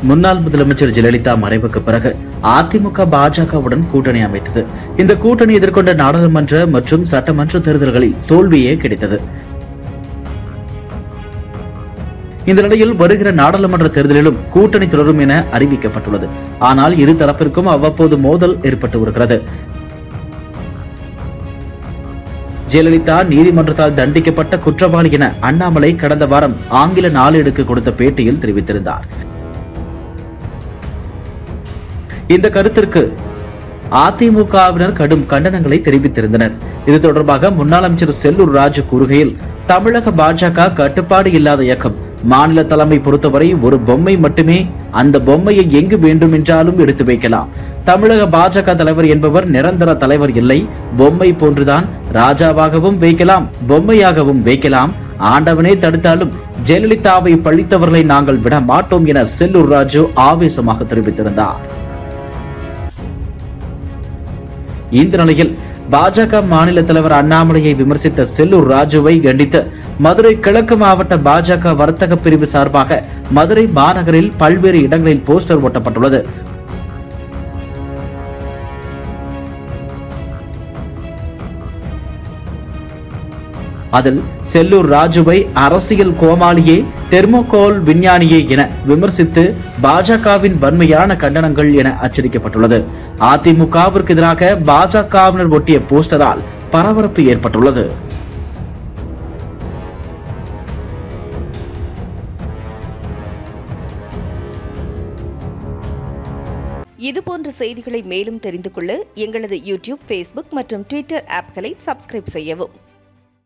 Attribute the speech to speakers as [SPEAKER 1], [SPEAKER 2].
[SPEAKER 1] முன்னாள் முதலமைச்சர் ஜெயலலிதா மறைவுக்கு பிறகு அதிமுக பாஜகவுடன் கூட்டணி அமைத்தது இந்த கூட்டணி எதிர்கொண்ட நாடாளுமன்ற மற்றும் சட்டமன்ற தேர்தல்களில் தோல்வியே கிடைத்தது இந்த நிலையில் வருகிற நாடாளுமன்ற தேர்தலிலும் கூட்டணி தொடரும் என அறிவிக்கப்பட்டுள்ளது ஆனால் இரு தரப்பிற்கும் அவ்வப்போது மோதல் ஏற்பட்டு வருகிறது ஜெயலலிதா நீதிமன்றத்தால் தண்டிக்கப்பட்ட குற்றவாளி என அண்ணாமலை கடந்த வாரம் ஆங்கில நாளேடுக்கு கொடுத்த பேட்டியில் தெரிவித்திருந்தார் இந்த கருத்திற்கு அதிமுகவினர் கடும் கண்டனங்களை தெரிவித்திருந்தனர் இது தொடர்பாக முன்னாள் அமைச்சர் செல்லூர் ராஜு கூறுகையில் தமிழக பாஜக கட்டுப்பாடு இல்லாத இயக்கம் மாநில தலைமை பொறுத்தவரை ஒரு பொம்மை மட்டுமே அந்த பொம்மையை எங்கு வேண்டுமென்றாலும் எடுத்து வைக்கலாம் தமிழக பாஜக தலைவர் என்பவர் நிரந்தர தலைவர் இல்லை பொம்மை போன்றுதான் ராஜாவாகவும் வைக்கலாம் பொம்மையாகவும் வைக்கலாம் ஆண்டவனே தடுத்தாலும் ஜெயலலிதாவை பழித்தவர்களை நாங்கள் விட மாட்டோம் என செல்லூர் ராஜு ஆவேசமாக தெரிவித்திருந்தார் இந்த நிலையில் பாஜக மாநில தலைவர் அண்ணாமலையை விமர்சித்த செல்லூர் ராஜுவை கண்டித்து மதுரை கிழக்கு மாவட்ட பாஜக வர்த்தக பிரிவு சார்பாக மதுரை மாநகரில் பல்வேறு இடங்களில் போஸ்டர் ஒட்டப்பட்டுள்ளது அதில் செல்லூர் ராஜுவை அரசியல் கோமாளியே தெர்மோகோல் விஞ்ஞானியே என விமர்சித்து பாஜகவின் வன்மையான கண்டனங்கள் என அச்சடிக்கப்பட்டுள்ளது அதிமுகவிற்கு எதிராக பாஜகவினர் ஒட்டிய போஸ்டரால் பரபரப்பு ஏற்பட்டுள்ளது
[SPEAKER 2] இதுபோன்ற செய்திகளை மேலும் தெரிந்து கொள்ள எங்களது யூடியூப் ஃபேஸ்புக் மற்றும் ட்விட்டர் ஆப்களை சப்ஸ்கிரைப் செய்யவும்